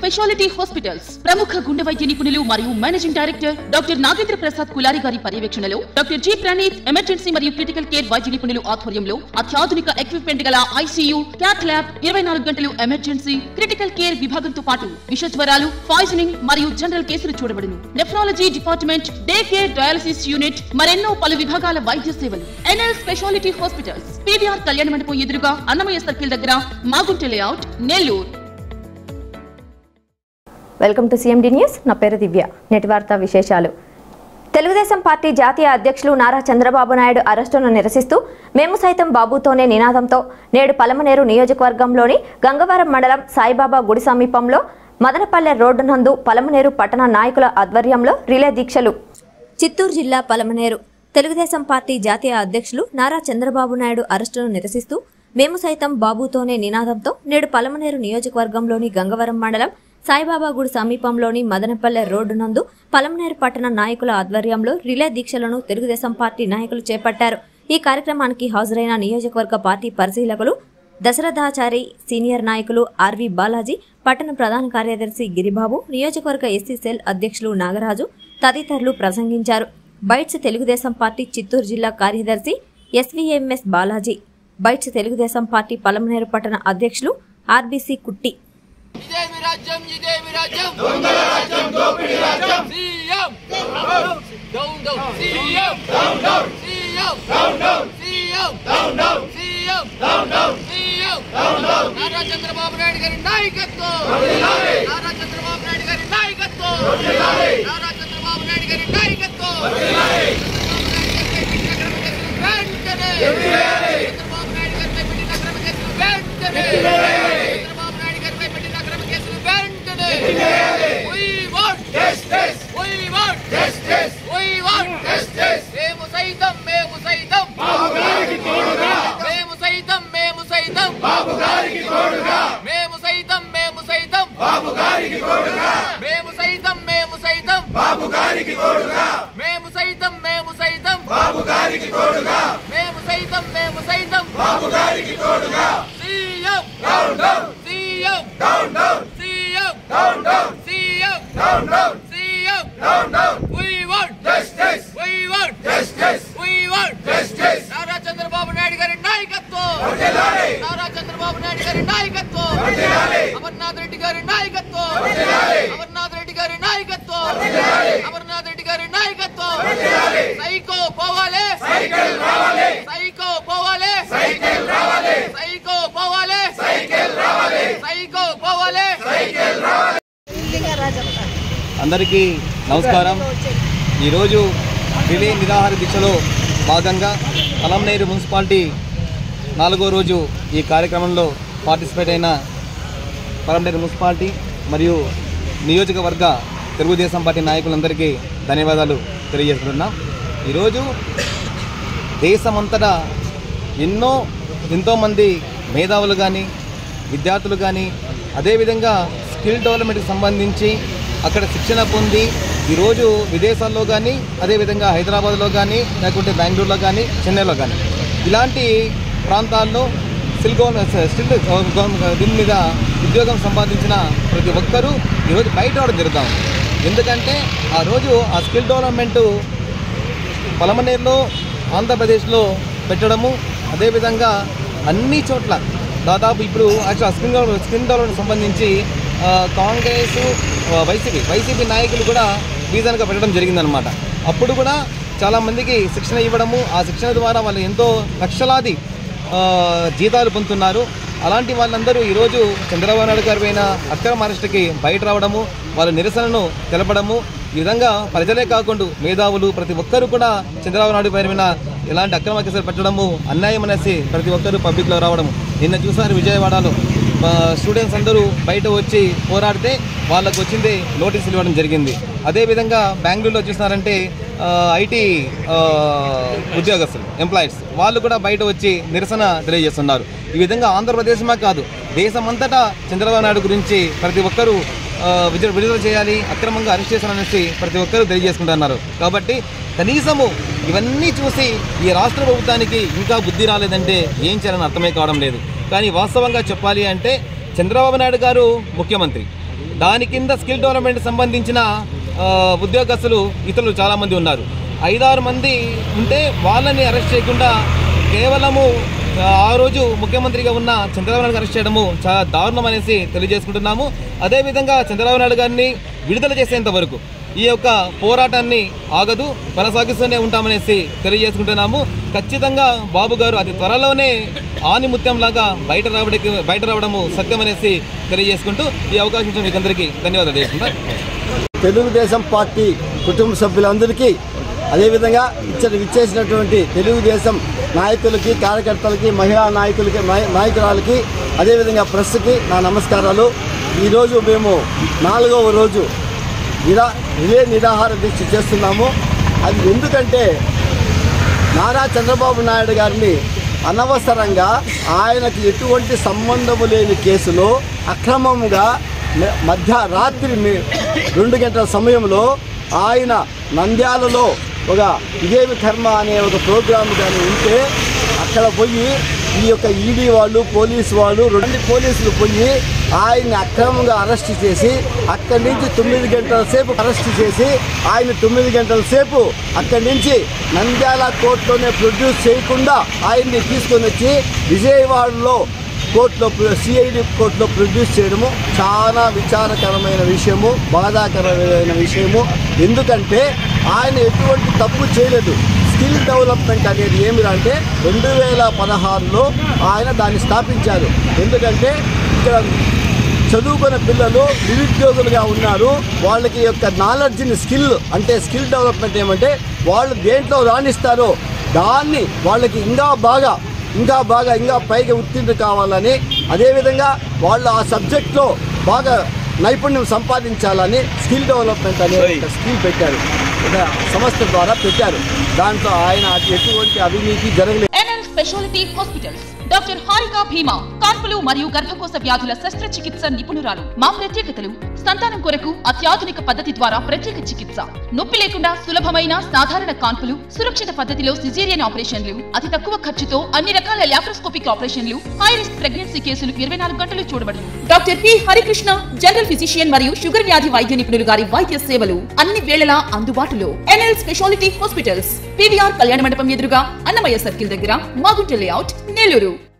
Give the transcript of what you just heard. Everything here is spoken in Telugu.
స్పెషాలిటీ హాస్పిటల్స్ ప్రముఖ గుండె వైద్య నిపుణులు మరియు managing director doctor Nagendra Prasad Kulari గారి పర్యవేక్షణలో డాక్టర్ జి ప్రణీత్ ఎమర్జెన్సీ మరియు క్రిటికల్ కేర్ వైద్య నిపుణులు ఆధ్వర్యంలో అత్యాధునిక ఎక్విప్మెంట్ గల ఐసీయూ క్యాట్ ల్యాబ్ ఇరవై నాలుగు గంటలు ఎమర్జెన్సీ క్రిటికల్ కేర్ విభాగంతో పాటు విష జ్వరాలు పాయిజనింగ్ మరియు జనరల్ కేసులు చూడబడును nephrology department day care dialysis unit మరెన్నో పలు విభాగాల వైద్య సేవలు ఎన్ఎల్ స్పెషాలిటీ హాస్పిటల్స్ పీవీఆర్ కళ్యాణ మండపం ఎదురుగా అన్నమయ్య సర్కిల్ దగ్గర Magunta layout Nellore welcome to CMD news నా పేరు దివ్య నేటి వార్తా విశేషాలు తెలుగుదేశం పార్టీ జాతీయ అధ్యక్షులు నారా చంద్రబాబు నాయుడు అరెస్టును నిరసిస్తూ మేము సైతం బాబుతోనే నినాదంతో నేడు పలమనేరు నియోజకవర్గంలోని గంగవరం మండలం సాయిబాబా గుడి సమీపంలో మదనపల్లె రోడ్డు నందు పలమనేరు పట్టణ నాయకుల ఆధ్వర్యంలో రిలే దీక్షలు చిత్తూరు జిల్లా పలమనేరు తెలుగుదేశం పార్టీ జాతీయ అధ్యక్షులు నారా చంద్రబాబు నాయుడు అరెస్టును నిరసిస్తూ మేము సైతం బాబుతోనే నినాదంతో నేడు పలమనేరు నియోజకవర్గంలోని గంగవరం మండలం సాయిబాబా గుడి సమీపంలోని మదనపల్లె రోడ్డు నందు పలమనేరు పట్టణ నాయకుల ఆధ్వర్యంలో రిలే దీక్షలను తెలుగుదేశం పార్టీ నాయకులు చేపట్టారు ఈ కార్యక్రమానికి హాజరైన నియోజకవర్గ పార్టీ పరిశీలకులు దశరథాచారి సీనియర్ నాయకులు ఆర్వి బాలాజీ పట్టణ ప్రధాన కార్యదర్శి గిరిబాబు నియోజకవర్గ ఎస్సీ సెల్ అధ్యక్షులు నాగరాజు తదితరులు ప్రసంగించారు బైట్స్ తెలుగుదేశం పార్టీ చిత్తూరు జిల్లా కార్యదర్శి SVMS Balaji bites Telugu Desam party Palamaner పట్టణ అధ్యక్షులు ఆర్బీసీ కుట్టి ఇదేమి రాజ్యం ఇదేమి రాజ్యం దొంగల రాజ్యం దోపిడీ రాజ్యం CM down down CM down down CM down down CM down down CM down down CM down down Nara Chandrababu Naidu గారి నాయకత్వం నారా చంద్రబాబు నాయుడు గారి నాయకత్వం నారా చంద్రబాబు నాయుడు గారి నాయకత్వం వెంటనే చంద్రబాబు నాయుడు గారిపై పెట్టిన అక్రమ కేసులు వెంటనే చంద్రబాబు నాయుడు గారిపై పెట్టిన అక్రమ కేసులు వెంటనే We want justice. We want justice. We want justice. మేము సైతం మేము సైతం బాబు గారికి తోడుగా మేము సైతం మేము సైతం బాబు గారికి తోడుగా మేము సైతం మేము సైతం బాబు గారికి తోడుగా మేము సైతం మేము సైతం బాబు గారికి తోడుగా మేము సైతం మేము సైతం బాబు గారికి తోడుగా మేము సైతం మేము సైతం బాబు గారికి తోడుగా CM down down CM down down CM down down CM down down CM down down we want justice we want justice we want justice Nara Chandrababu Naidu గారి నాయకత్వం వర్ధిల్లాలి నారా చంద్రబాబు నాయుడు గారి నాయకత్వం వర్ధిల్లాలి అమర్నాథ్ రెడ్డి గారి నాయకత్వం వర్ధిల్లాలి అమర్నాథ్ రెడ్డి గారి నాయకత్వం వర్ధిల్లాలి అమర్నాథ్ రెడ్డి గారి నాయకత్వం వర్ధిల్లాలి సైకో పోవాలి సైకిల్ రావాలి సైకో పోవాలి సైకిల్ రావాలి సైకో పోవాలి సైకిల్ రావాలి సైకో పోవాలి సైకిల్ రావాలి అందరికీ నమస్కారం ఈరోజు రిలే నిరాహార దీక్షలో భాగంగా అలంనేరు మున్సిపాలిటీ నాలుగో రోజు ఈ కార్యక్రమంలో పార్టిసిపేట్ అయిన పలంనేరు మున్సిపాలిటీ మరియు నియోజకవర్గ తెలుగుదేశం పార్టీ నాయకులందరికీ ధన్యవాదాలు తెలియజేస్తున్నాం ఈరోజు దేశమంతటా ఎన్నో ఎంతోమంది మేధావులు కానీ విద్యార్థులు కానీ అదేవిధంగా స్కిల్ డెవలప్మెంట్కి సంబంధించి అక్కడ శిక్షణ పొంది ఈరోజు విదేశాల్లో కానీ అదేవిధంగా హైదరాబాద్లో కానీ లేకుంటే బెంగళూరులో కానీ చెన్నైలో కానీ ఇలాంటి ప్రాంతాల్లో స్కిల్ గవర్నమెంట్ స్కిల్ దీని మీద ఉద్యోగం సంపాదించిన ప్రతి ఒక్కరూ ఈరోజు బయట రావడం జరుగుతాం ఎందుకంటే ఆ రోజు ఆ స్కిల్ డెవలప్మెంటు పలమనేరులో ఆంధ్రప్రదేశ్లో పెట్టడము అదేవిధంగా అన్ని చోట్ల దాదాపు ఇప్పుడు actual skin develop skin development సంబంధించి ఆ, కాంగ్రెస్ ఆ, వైసీపీ వైసీపీ నాయకులు కూడా రీజన్గా పెట్టడం జరిగిందనమాట అప్పుడు కూడా చాలామందికి శిక్షణ ఇవ్వడము ఆ శిక్షణ ద్వారా వాళ్ళు ఎంతో లక్షలాది ఆ, జీతాలు పొందుతున్నారు అలాంటి వాళ్ళందరూ ఈరోజు చంద్రబాబు నాయుడు గారి పైన అక్రమ అరెస్టుకి బయట రావడము వాళ్ళ నిరసనను తెలపడము ఈ విధంగా ప్రజలే కాకుండా మేధావులు ప్రతి ఒక్కరు కూడా చంద్రబాబు నాయుడు పైన మీద ఎలాంటి అక్రమ కేసులు పెట్టడము అన్యాయం అనేసి ప్రతి ఒక్కరు పబ్లిక్లో రావడము నిన్న చూసారు విజయవాడలో ఆ, స్టూడెంట్స్ అందరూ బయట వచ్చి పోరాడితే వాళ్ళకు వచ్చింది నోటీసులు ఇవ్వడం జరిగింది అదేవిధంగా బెంగళూరులో చూసినారంటే ఆ, ఐటీ ఆ, ఉద్యోగస్తులు ఎంప్లాయీస్ వాళ్ళు కూడా బయట వచ్చి నిరసన తెలియజేస్తున్నారు ఈ విధంగా ఆంధ్రప్రదేశమే కాదు దేశమంతటా చంద్రబాబు నాయుడు గురించి ప్రతి ఒక్కరూ ఆ, విడుదల విడుదల చేయాలి అక్రమంగా అరెస్ట్ చేశారనేసి ప్రతి ఒక్కరూ తెలియజేసుకుంటున్నారు కాబట్టి కనీసము ఇవన్నీ చూసి ఈ రాష్ట్ర ప్రభుత్వానికి ఇంకా బుద్ధి రాలేదంటే ఏం చేయాలని అర్థమే కావడం లేదు కానీ వాస్తవంగా చెప్పాలి అంటే చంద్రబాబు నాయుడు గారు ముఖ్యమంత్రి దాని కింద స్కిల్ డెవలప్మెంట్ సంబంధించిన ఆ, ఉద్యోగస్తులు ఇతరులు చాలామంది ఉన్నారు ఐదారు మంది ఉంటే వాళ్ళని అరెస్ట్ చేయకుండా కేవలము ఆ, ఆ రోజు ముఖ్యమంత్రిగా ఉన్న చంద్రబాబు నాయుడు అరెస్ట్ చేయడము చాలా దారుణం అనేసి తెలియజేసుకుంటున్నాము అదేవిధంగా చంద్రబాబు నాయుడు గారిని విడుదల చేసేంత వరకు ఈ యొక్క పోరాటాన్ని ఆగదు కొనసాగిస్తూనే ఉంటామనేసి తెలియజేసుకుంటున్నాము ఖచ్చితంగా బాబు గారు అతి త్వరలోనే ఆనిముత్యంలాగా బయట రావడానికి బయట రావడము సత్యమనేసి తెలియజేసుకుంటూ ఈ అవకాశం ఇచ్చిన మీకు అందరికీ ధన్యవాదాలు చేసుకుంటా తెలుగుదేశం పార్టీ కుటుంబ సభ్యులందరికీ అదేవిధంగా ఇచ్చట విచ్చేసినటువంటి తెలుగుదేశం నాయకులకి కార్యకర్తలకి మహిళా నాయకులకి నాయ- నాయకురాలకి అదేవిధంగా ప్రెస్కి నా నమస్కారాలు ఈరోజు మేము నాలుగవ రోజు నిరా రిలే నిరాహార దీక్ష చేస్తున్నాము అది ఎందుకంటే నారా చంద్రబాబు నాయుడు గారిని అనవసరంగా ఆయనకి ఎటువంటి సంబంధము లేని కేసులో అక్రమముగా మ- మధ్యరాత్రి మీ- రెండు గంటల సమయంలో ఆయన నంద్యాలలో ఒక ఇదేమి కర్మ అనే ఒక ప్రోగ్రాం కానీ ఉంటే అక్కడ పోయి ఈ యొక్క ఈడీ వాళ్ళు పోలీసు వాళ్ళు రెండు పోలీసులు పోయి ఆయన్ని అక్రమంగా అరెస్ట్ చేసి అక్కడి నుంచి తొమ్మిది గంటల సేపు అరెస్ట్ చేసి ఆయన తొమ్మిది గంటల సేపు అక్కడి నుంచి నంద్యాల కోర్టులోనే ప్రొడ్యూస్ చేయకుండా ఆయన్ని తీసుకొని వచ్చి విజయవాడలో కోర్టులో సిఐడి కోర్టులో ప్రొడ్యూస్ చేయడము చాలా విచారకరమైన విషయము బాధాకరమైన విషయము ఎందుకంటే ఆయన ఎటువంటి తప్పు చేయలేదు స్కిల్ డెవలప్మెంట్ అనేది ఏమిరా అంటే రెండు వేల పదహారులో ఆయన దాన్ని స్థాపించారు ఎందుకంటే ఇక్కడ చదువుకున్న పిల్లలు నిరుద్యోగులుగా ఉన్నారు వాళ్ళకి యొక్క నాలెడ్జ్ని స్కిల్ అంటే స్కిల్ డెవలప్మెంట్ ఏమంటే వాళ్ళు దేంట్లో రాణిస్తారో దాన్ని వాళ్ళకి ఇంకా బాగా ఇంకా బాగా ఇంకా పైగా ఉత్తీర్ణ కావాలని అదేవిధంగా వాళ్ళు ఆ సబ్జెక్ట్లో బాగా నైపుణ్యం సంపాదించాలని స్కిల్ డెవలప్మెంట్ అనే ఒక స్కీమ్ పెట్టారు ఒక సంస్థ ద్వారా పెట్టారు దాంట్లో ఆయన ఎటువంటి అవినీతి జరగలేదు NL specialty hospitals doctor Harika Bhima కాన్పులు మరియు గర్భకోశ వ్యాధుల శస్త్రచికిత్స నిపుణురాలు మా ప్రత్యేకతలు సంతానం కొరకు అత్యాధునిక పద్ధతి ద్వారా ప్రత్యేక చికిత్స నొప్పి లేకుండా సులభమైన సాధారణ కాన్పులు సురక్షిత పద్ధతిలో సిజేరియన్ ఆపరేషన్లు అతి తక్కువ ఖర్చుతో అన్ని రకాల లాప్రోస్కోపిక్ ఆపరేషన్లు హై రిస్క్ ప్రెగ్నెన్సీ కేసులు ఇరవై నాలుగు గంటలు చూడబడును doctor P Harikrishna general physician మరియు షుగర్ వ్యాధి వైద్య నిపుణులు గారి వైద్య సేవలు అన్ని వేళలా అందుబాటులో ఎన్ఎల్ స్పెషాలిటీ హాస్పిటల్స్ పివిఆర్ కళ్యాణ మండపం ఎదురుగా అన్నమయ్య సర్కిల్ దగ్గర మాగుంట లేఅవుట్ నెల్లూరు